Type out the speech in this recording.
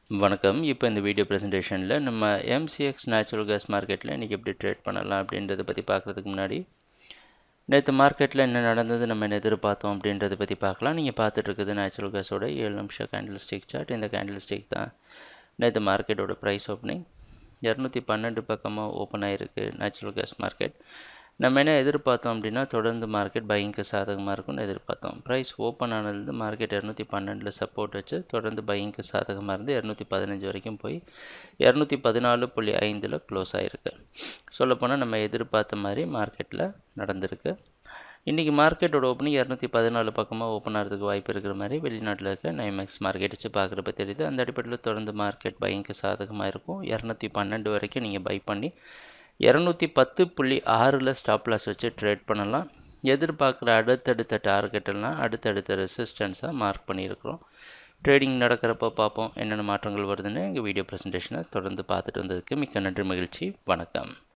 வணக்கம் இப்போ இந்த வீடியோ ப்ரெசன்டேஷனில் நம்ம எம்சிஎக்ஸ் நேச்சுரல் கேஸ் மார்க்கெட்டில் இன்றைக்கி எப்படி ட்ரேட் பண்ணலாம் அப்படின்றத பற்றி பார்க்குறதுக்கு முன்னாடி நேற்று மார்க்கெட்டில் என்ன நடந்தது நம்ம என்ன எதிர்பார்த்தோம் அப்படின்றத பற்றி பார்க்கலாம் நீங்கள் பார்த்துட்டு இருக்குது நேச்சுரல் கேஸோட ஏழு நிமிஷம் கேண்டில் ஸ்டிக் சார்ட் இந்த கேண்டில் ஸ்டிக் தான் நேற்று மார்க்கெட்டோட ப்ரைஸ் ஓப்பனிங் இரநூத்தி பன்னெண்டு பக்கமாக ஓப்பன் ஆகிருக்கு நேச்சுரல் கேஸ் மார்க்கெட் நம்ம என்ன எதிர்பார்த்தோம் அப்படின்னா தொடர்ந்து மார்க்கெட் பையிங்க்கு சாதகமாக இருக்கும்னு எதிர்பார்த்தோம் ப்ரைஸ் ஓப்பன் ஆனதுலேருந்து மார்க்கெட் இரநூத்தி பன்னெண்டில் சப்போர்ட் வச்சு தொடர்ந்து பையிங்க்கு சாதகமாக இருந்து இரநூத்தி பதினஞ்சு வரைக்கும் போய் இரநூத்தி பதினாலு புள்ளி ஐந்தில் க்ளோஸ் ஆகிருக்கு சொல்லப்போனால் நம்ம எதிர்பார்த்த மாதிரி மார்க்கெட்டில் நடந்திருக்கு இன்றைக்கி மார்க்கெட்டோட ஓப்பனிங் இரநூத்தி பதினாலு பக்கமாக ஓப்பன் ஆகிறதுக்கு வாய்ப்பு இருக்கிற மாதிரி வெளிநாட்டில் இருக்க நைமேக்ஸ் மார்க்கெட் வச்சு பார்க்குறப்ப தெரியுது அந்த அடிப்படையில் தொடர்ந்து மார்க்கெட் பையிங்க்கு சாதகமாக இருக்கும் இரநூத்தி பன்னெண்டு வரைக்கும் நீங்கள் பை பண்ணி இரநூத்தி பத்து புள்ளி ஆறில் ஸ்டாப் லாஸ் வச்சு ட்ரேட் பண்ணலாம் எதிர்பார்க்குற அடுத்தடுத்த டார்கெட்டெல்லாம் அடுத்தடுத்த ரெசிஸ்டன்ஸாக மார்க் பண்ணியிருக்கிறோம் ட்ரேடிங் நடக்கிறப்ப பார்ப்போம் என்னென்ன மாற்றங்கள் வருதுன்னு எங்கள் வீடியோ ப்ரெசன்டேஷனை தொடர்ந்து பார்த்துட்டு வந்ததுக்கு மிக்க நன்றி மகிழ்ச்சி வணக்கம்